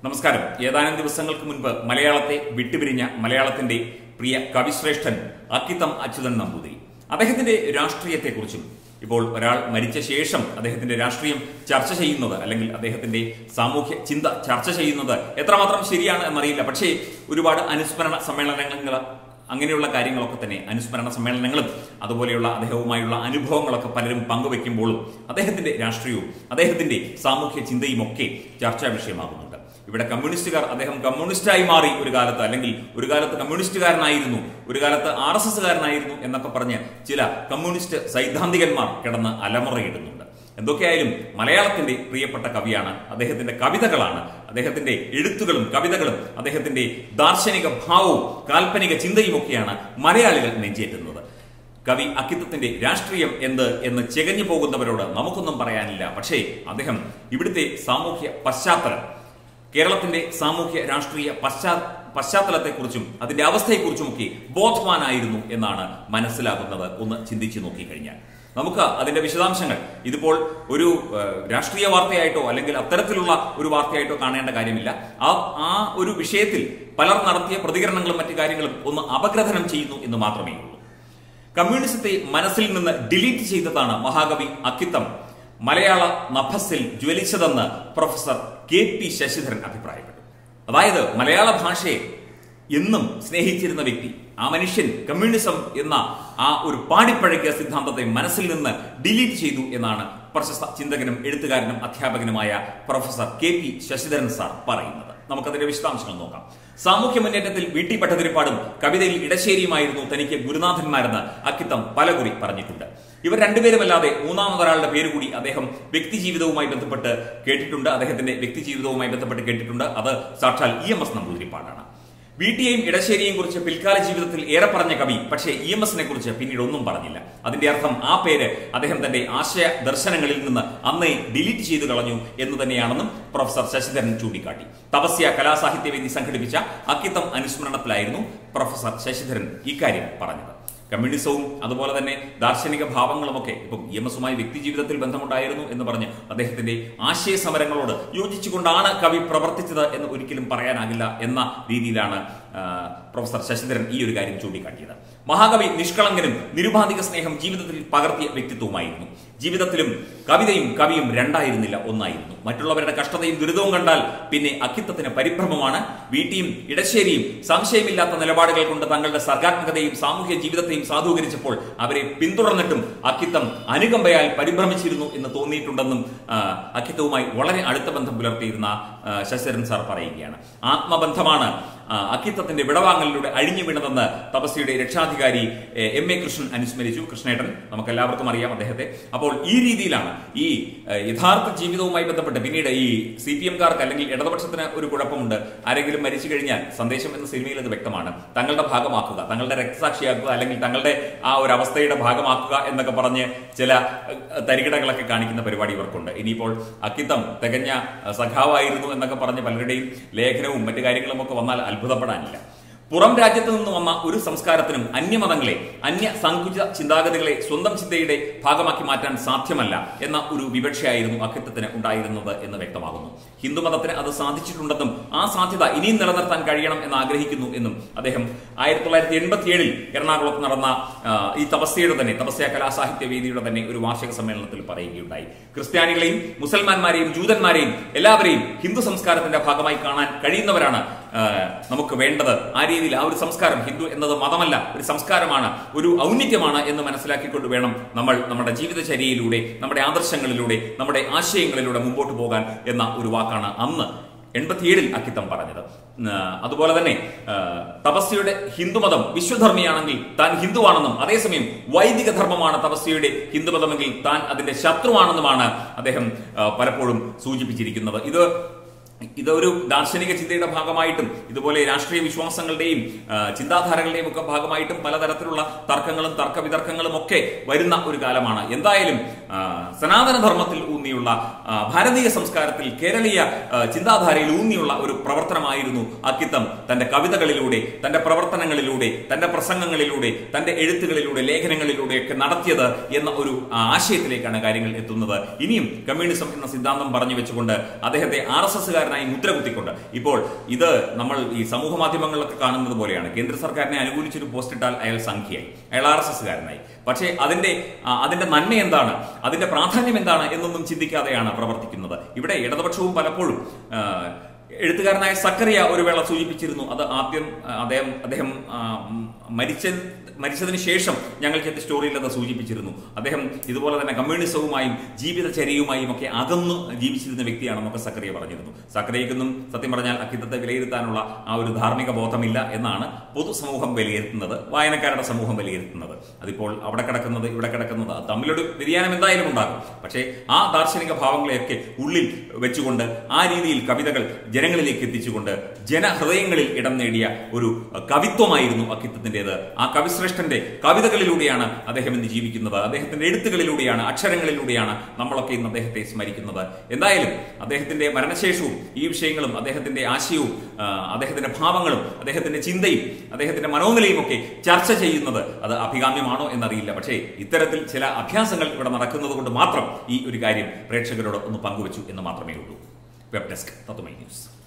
നമസ്കാരം ഏതാനും ദിവസങ്ങൾക്ക് മുൻപ് മലയാളത്തെ വിട്ടുപിരിഞ്ഞ മലയാളത്തിന്റെ പ്രിയ കവിശ്രേഷ്ഠൻ അക്കിത്തം അച്യുതൻ നമ്പൂതിരി അദ്ദേഹത്തിന്റെ രാഷ്ട്രീയത്തെക്കുറിച്ചും ഇപ്പോൾ ഒരാൾ മരിച്ച ശേഷം അദ്ദേഹത്തിന്റെ രാഷ്ട്രീയം ചർച്ച ചെയ്യുന്നത് അല്ലെങ്കിൽ അദ്ദേഹത്തിന്റെ സാമൂഹ്യ ചിന്ത ചർച്ച ചെയ്യുന്നത് എത്രമാത്രം ശരിയാണ് എന്നറിയില്ല പക്ഷേ ഒരുപാട് അനുസ്മരണ സമ്മേളനങ്ങൾ അങ്ങനെയുള്ള കാര്യങ്ങളൊക്കെ തന്നെ അനുസ്മരണ സമ്മേളനങ്ങളും അതുപോലെയുള്ള അദ്ദേഹവുമായുള്ള അനുഭവങ്ങളൊക്കെ പലരും പങ്കുവെക്കുമ്പോഴും അദ്ദേഹത്തിന്റെ രാഷ്ട്രീയവും അദ്ദേഹത്തിന്റെ സാമൂഹ്യ ചിന്തയും ഒക്കെ ചർച്ചാ വിഷയമാകുന്നുണ്ട് ഇവിടെ കമ്മ്യൂണിസ്റ്റുകാർ അദ്ദേഹം കമ്മ്യൂണിസ്റ്റായി മാറി ഒരു കാലത്ത് അല്ലെങ്കിൽ ഒരു കാലത്ത് കമ്മ്യൂണിസ്റ്റുകാരനായിരുന്നു ഒരു കാലത്ത് ആർ എസ് എസ്സുകാരനായിരുന്നു എന്നൊക്കെ പറഞ്ഞ് ചില കമ്മ്യൂണിസ്റ്റ് സൈദ്ധാന്തികന്മാർ കിടന്ന് അലമുറയിടുന്നുണ്ട് എന്തൊക്കെയായാലും മലയാളത്തിന്റെ പ്രിയപ്പെട്ട കവിയാണ് അദ്ദേഹത്തിന്റെ കവിതകളാണ് അദ്ദേഹത്തിന്റെ എഴുത്തുകളും കവിതകളും അദ്ദേഹത്തിന്റെ ദാർശനിക ഭാവവും കാൽപ്പനിക ചിന്തയും ഒക്കെയാണ് മലയാളികൾ നെഞ്ചേറ്റുന്നത് കവി അക്കിത്തത്തിന്റെ രാഷ്ട്രീയം എന്ത് എന്ന് ചെകഞ്ഞു പോകുന്നവരോട് നമുക്കൊന്നും പറയാനില്ല പക്ഷേ അദ്ദേഹം ഇവിടുത്തെ സാമൂഹ്യ പശ്ചാത്തലം കേരളത്തിന്റെ സാമൂഹ്യ രാഷ്ട്രീയ പശ്ചാ പശ്ചാത്തലത്തെക്കുറിച്ചും അതിന്റെ അവസ്ഥയെക്കുറിച്ചുമൊക്കെ ബോധവാനായിരുന്നു എന്നാണ് മനസ്സിലാകുന്നത് ഒന്ന് ചിന്തിച്ചു നോക്കിക്കഴിഞ്ഞാൽ നമുക്ക് അതിന്റെ വിശദാംശങ്ങൾ ഇതിപ്പോൾ ഒരു ഏഹ്, രാഷ്ട്രീയ വാർത്തയായിട്ടോ അല്ലെങ്കിൽ അത്തരത്തിലുള്ള ഒരു വാർത്തയായിട്ടോ കാണേണ്ട കാര്യമില്ല ആ ആ ഒരു വിഷയത്തിൽ പലർ നടത്തിയ പ്രതികരണങ്ങളും മറ്റു കാര്യങ്ങളും ഒന്ന് അപഗ്രഥനം ചെയ്യുന്നു എന്ന് മാത്രമേ ഉള്ളൂ കമ്മ്യൂണിസത്തെ മനസ്സിൽ നിന്ന് ഡിലീറ്റ് ചെയ്തതാണ് മഹാകവി അക്കിത്തം മലയാള നഭസിൽ ജ്വലിച്ചതെന്ന് പ്രൊഫസർ കെ പി ശശിധരൻ അഭിപ്രായപ്പെട്ടു അതായത് മലയാള ഭാഷയെ എന്നും സ്നേഹിച്ചിരുന്ന വ്യക്തി ആ മനുഷ്യൻ കമ്മ്യൂണിസം എന്ന ആ ഒരു പാടിപ്പഴകിയ സിദ്ധാന്തത്തെ മനസ്സിൽ നിന്ന് ഡിലീറ്റ് ചെയ്തു എന്നാണ് പ്രശസ്ത ചിന്തകനും എഴുത്തുകാരനും അധ്യാപകനുമായ professor K P Sasidharan sir പറയുന്നത് നമുക്കതിന്റെ വിശദാംശങ്ങൾ നോക്കാം സാമൂഹ്യ മുന്നേറ്റത്തിൽ വി ടി ഭട്ടതിരിപ്പാടും കവിതയിൽ ഇടശ്ശേരിയുമായിരുന്നു തനിക്ക് ഗുരുനാഥന്മാരെന്ന് അക്കിത്തം പലകുറി പറഞ്ഞിട്ടുണ്ട് ഇവർ രണ്ടുപേരുമല്ലാതെ മൂന്നാമതൊരാളുടെ പേര് കൂടി അദ്ദേഹം വ്യക്തി ജീവിതവുമായി ബന്ധപ്പെട്ട് കേട്ടിട്ടുണ്ട് അദ്ദേഹത്തിന്റെ വ്യക്തി ജീവിതവുമായി ബന്ധപ്പെട്ട് കേട്ടിട്ടുണ്ട് അത് സാക്ഷാൽ ഇ എം എസ് നമ്പൂതിരിപ്പാടാണ് വി ടിയെയും ഇടശ്ശേരിയെയും കുറിച്ച് പിൽക്കാല ജീവിതത്തിൽ ഏറെ പറഞ്ഞ കവി പക്ഷേ ഇ എം എസിനെ കുറിച്ച് പിന്നീട് ഒന്നും പറഞ്ഞില്ല അതിന്റെ അർത്ഥം ആ പേര് അദ്ദേഹം തന്റെ ആശയ ദർശനങ്ങളിൽ നിന്ന് അന്നേ ഡിലീറ്റ് ചെയ്തു കളഞ്ഞു എന്ന് തന്നെയാണെന്നും പ്രൊഫസർ ശശിധരൻ ചൂണ്ടിക്കാട്ടി തപസ്യ കലാസാഹിത്യവേദി സംഘടിപ്പിച്ച അക്കിത്തം അനുസ്മരണത്തിലായിരുന്നു പ്രൊഫസർ ശശിധരൻ ഇക്കാര്യം പറഞ്ഞത് കമ്മ്യൂണിസവും അതുപോലെ തന്നെ ദാർശനിക ഭാവങ്ങളുമൊക്കെ ഇപ്പം ഇ എം എസുമായി വ്യക്തി ജീവിതത്തിൽ ബന്ധമുണ്ടായിരുന്നു എന്ന് പറഞ്ഞ് അദ്ദേഹത്തിന്റെ ആശയ സമരങ്ങളോട് യോജിച്ചുകൊണ്ടാണ് കവി പ്രവർത്തിച്ചത് എന്ന് ഒരിക്കലും പറയാനാകില്ല എന്ന രീതിയിലാണ് ആ, പ്രൊഫസർ ശശിധരൻ ഈ ഒരു കാര്യം ചൂണ്ടിക്കാട്ടിയത് മഹാകവി നിഷ്കളങ്കനും നിരുപാധിക സ്നേഹം ജീവിതത്തിൽ പകർത്തിയ വ്യക്തിത്വമായിരുന്നു ജീവിതത്തിലും കവിതയും കവിയും രണ്ടായിരുന്നില്ല ഒന്നായിരുന്നു മറ്റുള്ളവരുടെ കഷ്ടതയും ദുരിതവും കണ്ടാൽ പിന്നെ അക്കിത്തത്തിന് പരിഭ്രമമാണ് വീട്ടിയും ഇടശ്ശേരിയും സംശയമില്ലാത്ത നിലപാടുകൾ കൊണ്ട് തങ്ങളുടെ സർഗാത്മകതയും സാമൂഹ്യ ജീവിതത്തെയും സാധൂകരിച്ചപ്പോൾ അവരെ പിന്തുടർന്നിട്ടും അക്കിത്തം അനുകമ്പയാൽ പരിഭ്രമിച്ചിരുന്നു എന്ന് തോന്നിയിട്ടുണ്ടെന്നും ആ, അക്കിത്തവുമായി വളരെ അടുത്ത ബന്ധം പുലർത്തിയിരുന്ന ആ, ശശിധരൻ സാർ പറയുകയാണ് ആത്മബന്ധമാണ് ആ, അക്കിത്തത്തിന്റെ വിടവാങ്ങലിലൂടെ അഴിഞ്ഞു വീണതെന്ന് തപസ്യയുടെ രക്ഷാധികാരി എ, എം എ കൃഷ്ണൻ അനുസ്മരിച്ചു കൃഷ്ണേട്ടൻ നമുക്ക് എല്ലാവർക്കും അറിയാം അദ്ദേഹത്തെ അപ്പോൾ ഈ രീതിയിലാണ് ഈ ഏ, യഥാർത്ഥ ജീവിതവുമായി ബന്ധപ്പെട്ട് പിന്നീട് ഈ സി പി എംകാർക്ക് അല്ലെങ്കിൽ ഇടതുപക്ഷത്തിന് ഒരു കുഴപ്പമുണ്ട് ആരെങ്കിലും മരിച്ചു കഴിഞ്ഞാൽ സന്ദേശം എന്ന സിനിമയിൽ അത് വ്യക്തമാണ് തങ്ങളുടെ ഭാഗമാക്കുക തങ്ങളുടെ രക്തസാക്ഷിയാക്കുക അല്ലെങ്കിൽ തങ്ങളുടെ ആ ഒരു അവസ്ഥയുടെ ഭാഗമാക്കുക എന്നൊക്കെ പറഞ്ഞ് ചില ഏ, തരികിടകളൊക്കെ കാണിക്കുന്ന പരിപാടി ഇവർക്കുണ്ട് ഇനിയിപ്പോൾ അക്കിത്തം തികഞ്ഞ ഏ, സഖാവായിരുന്നു എന്നൊക്കെ പറഞ്ഞ് പലരുടെയും ലേഖനവും മറ്റു കാര്യങ്ങളും ഒക്കെ വന്നാൽ അത്ഭുതപ്പെടാനില്ല പുറം രാജ്യത്ത് നിന്ന് വന്ന ഒരു സംസ്കാരത്തിനും അന്യമതങ്ങളെ അന്യ സങ്കുചിത ചിന്താഗതികളെ സ്വന്തം ചിന്തയുടെ ഭാഗമാക്കി മാറ്റാൻ സാധ്യമല്ല എന്ന ഒരു വിവക്ഷയായിരുന്നു അക്കിത്തത്തിന് ഉണ്ടായിരുന്നത് എന്ന് വ്യക്തമാകുന്നു ഹിന്ദുമതത്തിന് അത് സാധിച്ചിട്ടുണ്ടെന്നും ആ സാധ്യത ഇനിയും നിലനിർത്താൻ കഴിയണം എന്ന് ആഗ്രഹിക്കുന്നു എന്നും അദ്ദേഹം ആയിരത്തി തൊള്ളായിരത്തി എൺപത്തിയേഴിൽ എറണാകുളത്ത് നടന്ന ആ, ഈ തപസ്യയുടെ തന്നെ തപസ്യ കലാസാഹിത്യ വേദിയുടെ തന്നെ ഒരു വാർഷിക സമ്മേളനത്തിൽ പറയുകയുണ്ടായി ക്രിസ്ത്യാനികളെയും മുസൽമാന്മാരെയും ജൂതന്മാരെയും എല്ലാവരെയും ഹിന്ദു സംസ്കാരത്തിന്റെ ഭാഗമായി കാണാൻ കഴിയുന്നവരാണ് ആ, നമുക്ക് വേണ്ടത് ആ രീതിയിൽ ആ ഒരു സംസ്കാരം ഹിന്ദു എന്നത് മതമല്ല ഒരു സംസ്കാരമാണ് ഒരു ഔന്നിത്യമാണ് എന്ന് മനസ്സിലാക്കിക്കൊണ്ട് വേണം നമ്മൾ നമ്മുടെ ജീവിതചര്യയിലൂടെ നമ്മുടെ ആദർശങ്ങളിലൂടെ നമ്മുടെ ആശയങ്ങളിലൂടെ മുമ്പോട്ട് പോകാൻ എന്ന ഒരു വാക്കാണ് അന്ന് എൺപത്തിയേഴിൽ അക്കിത്തം പറഞ്ഞത് ആ, അതുപോലെ തന്നെ ആ, തപസ്യയുടെ ഹിന്ദുമതം വിശ്വധർമ്മിയാണെങ്കിൽ താൻ ഹിന്ദുവാണെന്നും അതേസമയം വൈദിക ധർമ്മമാണ് തപസ്യയുടെ ഹിന്ദുമതമെങ്കിൽ താൻ അതിന്റെ ശത്രുവാണെന്നുമാണ് അദ്ദേഹം ആ, പലപ്പോഴും സൂചിപ്പിച്ചിരിക്കുന്നത് ഇത് ഇതൊരു ദാർശനിക ചിന്തയുടെ ഭാഗമായിട്ടും ഇതുപോലെ രാഷ്ട്രീയ വിശ്വാസങ്ങളുടെയും ആ, ചിന്താധാരകളുടെയും ഒക്കെ ഭാഗമായിട്ടും പലതരത്തിലുള്ള തർക്കങ്ങളും തർക്ക വിതർക്കങ്ങളും ഒക്കെ വരുന്ന ഒരു കാലമാണ് എന്തായാലും ആ, സനാതന ധർമ്മത്തിൽ ഊന്നിയുള്ള ആ, ഭാരതീയ സംസ്കാരത്തിൽ കേരളീയ ആ, ചിന്താധാരയിൽ ഊന്നിയുള്ള ഒരു പ്രവർത്തനമായിരുന്നു അക്കിത്തം തന്റെ കവിതകളിലൂടെ തന്റെ പ്രവർത്തനങ്ങളിലൂടെ തന്റെ പ്രസംഗങ്ങളിലൂടെ തന്റെ എഴുത്തുകളിലൂടെ ലേഖനങ്ങളിലൂടെയൊക്കെ നടത്തിയത് എന്ന ഒരു ആ, ആശയത്തിലേക്കാണ് കാര്യങ്ങൾ എത്തുന്നത് ഇനിയും കമ്മ്യൂണിസം എന്ന സിദ്ധാന്തം പറഞ്ഞു വെച്ചുകൊണ്ട് അദ്ദേഹത്തെ ആർ എസ് എസ്സുകാരനായി മുദ്ര കുത്തിക്കൊണ്ട് ഇപ്പോൾ ഇത് നമ്മൾ ഈ സമൂഹ മാധ്യമങ്ങളിലൊക്കെ കാണുന്നത് പോലെയാണ് കേന്ദ്ര സർക്കാരിനെ അനുകൂലിച്ചൊരു പോസ്റ്റ് ഇട്ടാൽ അയാൾ സംഖ്യയായി അയാൾ ആർ എസ് എസ്സുകാരനായി പക്ഷേ അതിന്റെ ആ, അതിന്റെ നന്മ എന്താണ് അതിന്റെ പ്രാധാന്യം എന്താണ് എന്നൊന്നും ചിന്തിക്കാതെയാണ് പ്രവർത്തിക്കുന്നത് ഇവിടെ ഇടതുപക്ഷവും പലപ്പോഴും ആ, എഴുത്തുകാരനായ സക്കറിയ ഒരു വേള സൂചിപ്പിച്ചിരുന്നു അത് ആദ്യം ആ, അദ്ദേഹം അദ്ദേഹം ആ, ഉം, മരിച്ച മരിച്ചതിന് ശേഷം ഞങ്ങൾ ചെയ്ത സ്റ്റോറിയിൽ അത് സൂചിപ്പിച്ചിരുന്നു അദ്ദേഹം ഇതുപോലെ തന്നെ കമ്മ്യൂണിസവുമായും ജീവിതചര്യയുമായും ഒക്കെ അകന്നു ജീവിച്ചിരുന്ന വ്യക്തിയാണെന്നൊക്കെ സക്കറിയ പറഞ്ഞിരുന്നു സക്കറിയക്കൊന്നും സത്യം പറഞ്ഞാൽ അക്കിത്തത്തെ വിലയിരുത്താനുള്ള ആ ഒരു ധാർമ്മിക ബോധമില്ല എന്നാണ് പൊതുസമൂഹം വിലയിരുത്തുന്നത് വായനക്കാരുടെ സമൂഹം വിലയിരുത്തുന്നത് അതിപ്പോൾ അവിടെ കിടക്കുന്നത് ഇവിടെ കിടക്കുന്നത് അത് തമ്മിലൊരു വ്യതിയാനം എന്തായാലും ഉണ്ടാകും പക്ഷേ ആ ദാർശനിക ഭാവങ്ങളെയൊക്കെ ഉള്ളിൽ വെച്ചുകൊണ്ട് ആ രീതിയിൽ കവിതകൾ ജനങ്ങളിലേക്ക് എത്തിച്ചുകൊണ്ട് ജനഹൃദയങ്ങളിൽ ഇടം നേടിയ ഒരു കവിത്വമായിരുന്നു അക്കിത്തത്തിൻ്റെത് ആ കവിശ്രേഷ്ഠന്റെ കവിതകളിലൂടെയാണ് അദ്ദേഹം ഇന്ന് ജീവിക്കുന്നത് അദ്ദേഹത്തിന്റെ എഴുത്തുകളിലൂടെയാണ് അക്ഷരങ്ങളിലൂടെയാണ് നമ്മളൊക്കെ ഇന്ന് അദ്ദേഹത്തെ സ്മരിക്കുന്നത് എന്തായാലും അദ്ദേഹത്തിന്റെ മരണശേഷവും ഈ വിഷയങ്ങളും അദ്ദേഹത്തിന്റെ ആശയവും ആ, അദ്ദേഹത്തിന്റെ ഭാവങ്ങളും അദ്ദേഹത്തിന്റെ ചിന്തയും അദ്ദേഹത്തിന്റെ മനോനിലയും ഒക്കെ ചർച്ച ചെയ്യുന്നത് അത് അഭികാമ്യമാണോ എന്നറിയില്ല പക്ഷേ ഇത്തരത്തിൽ ചില അഭ്യാസങ്ങൾ ഇവിടെ നടക്കുന്നത് കൊണ്ട് മാത്രം ഈ ഒരു കാര്യം പ്രേക്ഷകരോട് ഒന്ന് പങ്കുവച്ചു എന്ന് മാത്രമേ ഉള്ളൂ വെബ് ഡെസ്ക് തത്വമൈ ന്യൂസ്